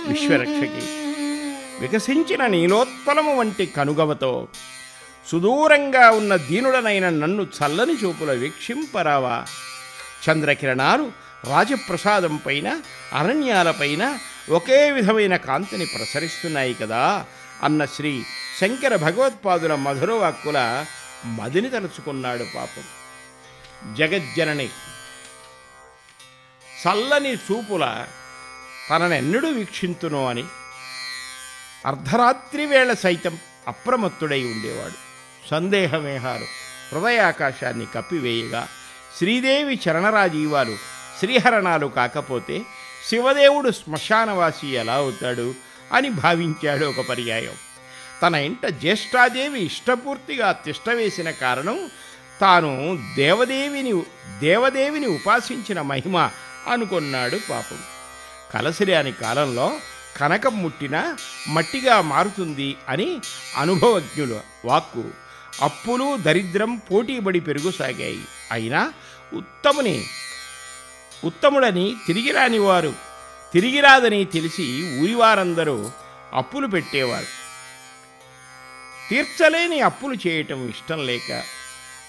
విశ్వరక్షకి వికసించిన నీలోత్పలము వంటి కనుగవతో సుదూరంగా ఉన్న దీనుడనైన నన్ను చల్లని చూపుల వీక్షింపరావా చంద్రకిరణాలు రాజప్రసాదం పైన అరణ్యాలపైన ఒకే విధమైన కాంతిని ప్రసరిస్తున్నాయి కదా అన్న శ్రీ శంకర భగవత్పాదుల మధురవాక్కుల మదిని తలుచుకున్నాడు పాపం జగజ్జనని చల్లని చూపుల తననెన్నడూ వీక్షింతునో అని అర్ధరాత్రి వేళ సైతం అప్రమత్తుడై ఉండేవాడు సందేహమేహారు హృదయాకాశాన్ని కప్పివేయగా శ్రీదేవి చరణరాజీవాలు శ్రీహరణాలు కాకపోతే శివదేవుడు శ్మశానవాసి ఎలా అవుతాడు అని భావించాడు ఒక పర్యాయం తన ఇంట జ్యేష్ఠాదేవి ఇష్టపూర్తిగా తిష్టవేసిన కారణం తాను దేవదేవిని దేవదేవిని ఉపాసించిన మహిమ అనుకున్నాడు పాపం కలసిరాని కాలంలో కనకం ముట్టినా మట్టిగా మారుతుంది అని అనుభవజ్ఞుల వాక్కు అప్పులు దరిద్రం పోటీబడి పెరుగుసాగాయి అయినా ఉత్తముని ఉత్తముడని తిరిగి రాని వారు తిరిగి రాదని తెలిసి ఊరివారందరూ అప్పులు పెట్టేవారు తీర్చలేని అప్పులు చేయటం ఇష్టం లేక